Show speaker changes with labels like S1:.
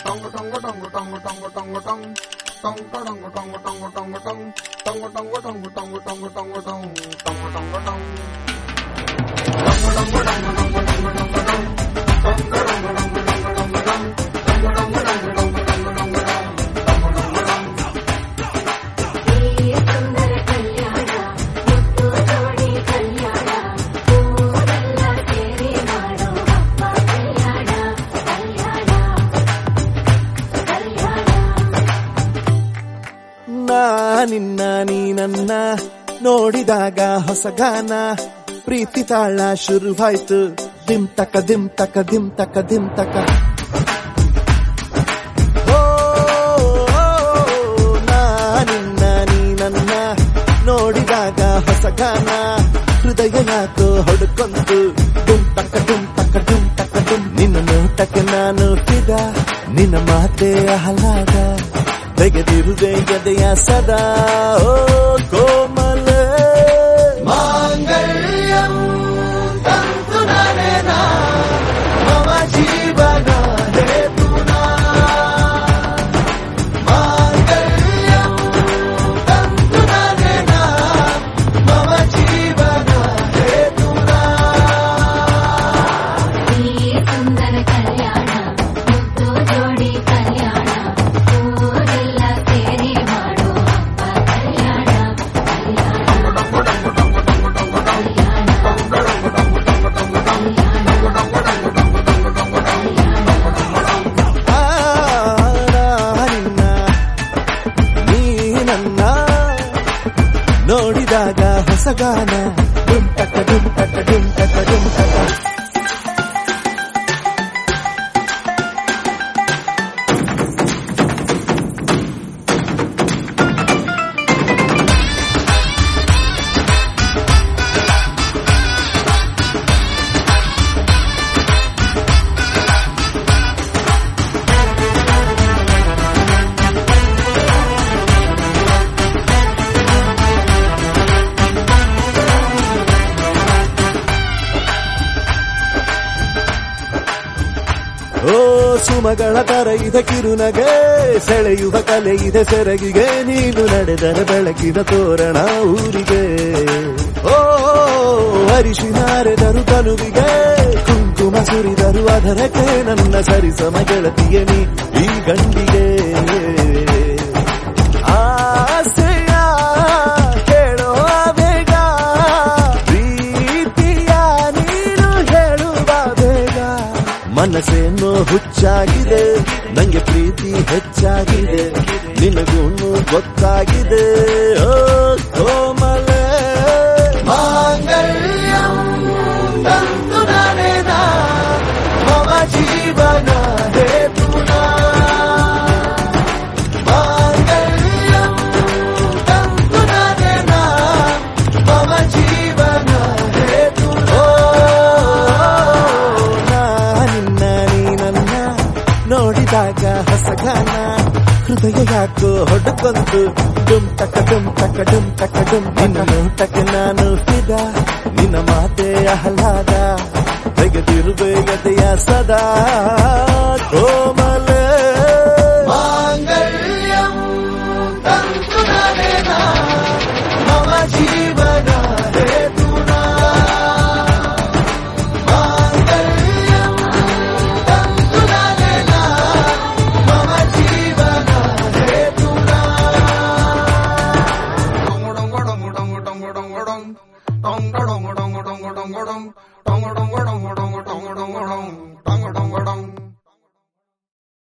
S1: ಸುಂದರ ಕಲ್ಯಾಣ ಮುತ್ತು ಜೋಡಿ ಕಲ್ಯಾಣ ಊರೆಲ್ಲ ಸೇರಿ ಮಾಡೋ ಹಬ್ಬ ಕಲ್ಯಾಣ ಕಲ್ಯಾಣ ಕಲ್ಯಾಣ
S2: ನಾ ನಿನ್ನ ನೀ ನನ್ನ ನೋಡಿದಾಗ ಹೊಸ ಗಾನ ಪ್ರೀತಿ ತಾಳ ಶುರುವಾಯ್ತು ದಿಮ್ ತಕ ದಿಮ್ ತಕ ದಿಮ್ ತಕ ದಿಮ್ ತಕ ಓ, ನಾ ನಿನ್ನ ನೀ ನನ್ನ ನೋಡಿದಾಗ ಹೊಸ ಗಾನ ಹೃದಯ ಯಾಕೋ ಹೊಡ್ಕೊಂತು ಡುಮ್ ತಕ ಡುಮ್ ತಕ ಡುಮ್ ತಕ ಡುಮ್ ನಿನ್ನ ನೋಟಕ್ಕೆ ನಾನು ಫಿದ ನಿನ್ನ ಮಾತೆ ಆಹ್ಲಾದ ತೆಗೆದಿರುವೆ ಎದೆಯ ಸದಾ ಓ ಕೋಮಲ ಮಾಂಗಲ್ಯಂ ತಂತು ನರೇನ ಮಮ ಜೀವನ ಹೇತುನಾ ಮಾಂಗಲ್ಯಂ ತಂತು ನರೇನ ಮಮ ಜೀವನ ಹೇತುನಾ
S1: ಈ ಸುಂದರ ಕಲ್ಯಾಣ ಮುತ್ತು ಜೋಡಿ ಕಲ್ಯಾಣ ಊರೆಲ್ಲ ಸೇರಿ ಮಾಡೋ ಹಬ್ಬ ಕಲ್ಯಾಣ ಕಲ್ಯಾಣ
S2: ಆ, ನಿನ್ನ ನೀ ನನ್ನ ನೋಡಿದಾಗ ಹೊಸಗಾನ ಡುಮ್ ಟಕ ಡುಮ್ ಟಕ ಡುಮ್ ಟಕ ಡುಮ್ ಟಕ ಓ ಸುಮಗಳ ತರ ಇದೆ ಕಿರುನಗೆ ಸೆಳೆಯುವ ಕಲೆ ಇದೆ ಸೆರಗಿಗೆ ನೀನು ನಡೆದರೆ ಬೆಳಕಿನ ತೋರಣ ಊರಿಗೆ ಓ ಅರಿಶಿನಾರೆದರು ತನುವಿಗೆ ಕುಂಕುಮ ಸುರಿದರು ಅದರಕ್ಕೆ ನನ್ನ ಸರಿಸಮ ಗೆಳತಿಗೆ ನೀ ಈ ಗಂಡಿಗೆ ಆಸೆಯ ಹೇಳೋ ಬೇಗ ಪ್ರೀತಿಯ ನೀನು ಹೇಳುವ ಬೇಗ ಮನಸ್ಸೇನೋ ಹುಚ್ಚಾಗಿದೆ ನಂಗೆ ಪ್ರೀತಿ ಹೆಚ್ಚಾಗಿದೆ ನಿನಗೂನು ಗೊತ್ತಾಗಿದೆ ಓ ಕೋಮಲ ಮಾಂಗಲ್ಯಂ ತಂತು ನರೇನ ಮಮ ಜೀವನ ಹೇತುನಾ ಮಾಂಗಲ್ಯಂ ತಂತು ನರೇನ ಮಮ ಜೀವನ ಹೇತುನಾ ನಾ ನಿನ್ನ ನೀ ನನ್ನ ನೋಡಿದಾಗ ಹೊಸಗಾನ ಹೃದಯ ಯಾಕೋ ಹೊಡ್ಕೊಂತು ಡುಮ್ ತಕ ಡುಮ್ ತಕ ಡುಮ್ ತಕ ಡುಮ್ ನಿನ್ನ ನೋಟಕ್ಕೆ ನಾನು ಫಿದ ನಿನ್ನ ಮಾತೆ ಆಹ್ಲಾದ ತೆಗೆದಿರುವೆ ಎದೆಯ ಸದಾ ಕೋಮಲ ಮಾಂಗಲ್ಯಂ ತಂತು ನರೇನ ಮಮ ಜೀವನ ಹೇತುನಾ ಮಾಂಗಲ್ಯಂ ತಂತು ನರೇನ ಮಮ ಜೀವನ ಹೇತುನಾ
S3: Dong